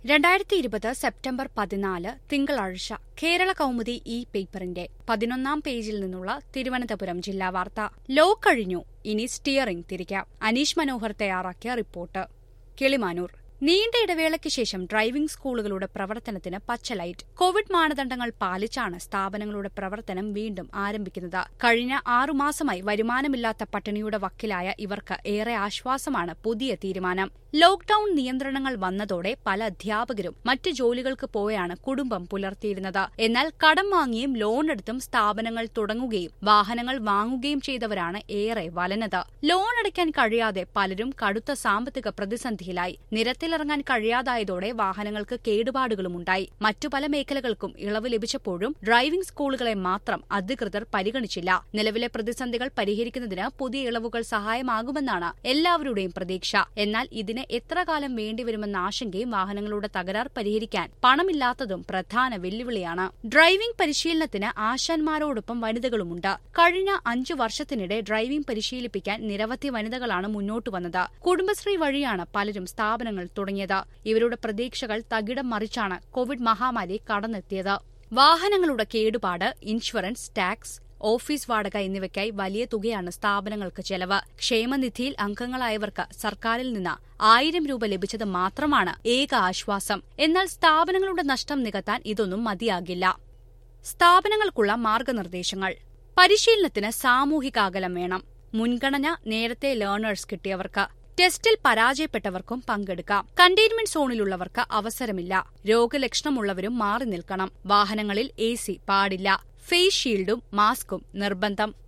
രണ്ടായിരത്തി ഇരുപത് സെപ്റ്റംബർ പതിനാല് തിങ്കളാഴ്ച കേരള കൗമുദി ഇ പേപ്പറിന്റെ പതിനൊന്നാം പേജിൽ നിന്നുള്ള തിരുവനന്തപുരം ജില്ലാ വാർത്ത ലോ കഴിഞ്ഞു ഇനി സ്റ്റിയറിംഗ് തിരിക്കാം അനീഷ് മനോഹർ തയ്യാറാക്കിയ റിപ്പോർട്ട് കിളിമാനൂർ നീണ്ട ഇടവേളയ്ക്ക് ശേഷം ഡ്രൈവിംഗ് സ്കൂളുകളുടെ പ്രവർത്തനത്തിന് പച്ച ലൈറ്റ് കോവിഡ് മാനദണ്ഡങ്ങൾ പാലിച്ചാണ് സ്ഥാപനങ്ങളുടെ പ്രവർത്തനം വീണ്ടും ആരംഭിക്കുന്നത് കഴിഞ്ഞ ആറുമാസമായി വരുമാനമില്ലാത്ത പട്ടിണിയുടെ വക്കിലായ ഇവർക്ക് ഏറെ ആശ്വാസമാണ് പുതിയ തീരുമാനം ലോക്ഡൌൺ നിയന്ത്രണങ്ങൾ വന്നതോടെ പല അധ്യാപകരും മറ്റ് ജോലികൾക്ക് പോയാണ് കുടുംബം പുലർത്തിയിരുന്നത് എന്നാൽ കടം വാങ്ങിയും ലോൺ എടുത്തും സ്ഥാപനങ്ങൾ തുടങ്ങുകയും വാഹനങ്ങൾ വാങ്ങുകയും ചെയ്തവരാണ് ഏറെ വലനത് ലോൺ അടയ്ക്കാൻ കഴിയാതെ പലരും കടുത്ത സാമ്പത്തിക പ്രതിസന്ധിയിലായി നിരത്തിലിറങ്ങാൻ കഴിയാതായതോടെ വാഹനങ്ങൾക്ക് കേടുപാടുകളുമുണ്ടായി മറ്റു പല മേഖലകൾക്കും ഇളവ് ലഭിച്ചപ്പോഴും ഡ്രൈവിംഗ് സ്കൂളുകളെ മാത്രം അധികൃതർ പരിഗണിച്ചില്ല നിലവിലെ പ്രതിസന്ധികൾ പരിഹരിക്കുന്നതിന് പുതിയ ഇളവുകൾ സഹായമാകുമെന്നാണ് എല്ലാവരുടെയും പ്രതീക്ഷ എന്നാൽ ഇതിന് എത്ര കാലം വേണ്ടിവരുമെന്ന ആശങ്കയും വാഹനങ്ങളുടെ തകരാർ പരിഹരിക്കാൻ പണമില്ലാത്തതും പ്രധാന വെല്ലുവിളിയാണ് ഡ്രൈവിംഗ് പരിശീലനത്തിന് ആശാന്മാരോടൊപ്പം വനിതകളുമുണ്ട് കഴിഞ്ഞ അഞ്ചു വർഷത്തിനിടെ ഡ്രൈവിംഗ് പരിശീലിപ്പിക്കാൻ നിരവധി വനിതകളാണ് മുന്നോട്ടു വന്നത് കുടുംബശ്രീ വഴിയാണ് പലരും സ്ഥാപനങ്ങൾ തുടങ്ങിയത് ഇവരുടെ പ്രതീക്ഷകൾ തകിടം മറിച്ചാണ് കോവിഡ് മഹാമാരി കടന്നെത്തിയത് വാഹനങ്ങളുടെ കേടുപാട് ഇൻഷുറൻസ് ടാക്സ് ഓഫീസ് വാടക എന്നിവയ്ക്കായി വലിയ തുകയാണ് സ്ഥാപനങ്ങൾക്ക് ചെലവ് ക്ഷേമനിധിയിൽ അംഗങ്ങളായവർക്ക് സർക്കാരിൽ നിന്ന് ആയിരം രൂപ ലഭിച്ചത് മാത്രമാണ് ഏക ആശ്വാസം എന്നാൽ സ്ഥാപനങ്ങളുടെ നഷ്ടം നികത്താൻ ഇതൊന്നും മതിയാകില്ല സ്ഥാപനങ്ങൾക്കുള്ള മാർഗനിർദ്ദേശങ്ങൾ പരിശീലനത്തിന് സാമൂഹിക അകലം വേണം മുൻഗണന നേരത്തെ ലേണേഴ്സ് കിട്ടിയവർക്ക് ടെസ്റ്റിൽ പരാജയപ്പെട്ടവർക്കും പങ്കെടുക്കാം കണ്ടെയ്ൻമെന്റ് സോണിലുള്ളവർക്ക് അവസരമില്ല രോഗലക്ഷണമുള്ളവരും മാറി നിൽക്കണം വാഹനങ്ങളിൽ എ സി പാടില്ല ഫേസ് ഷീൽഡും മാസ്കും നിർബന്ധം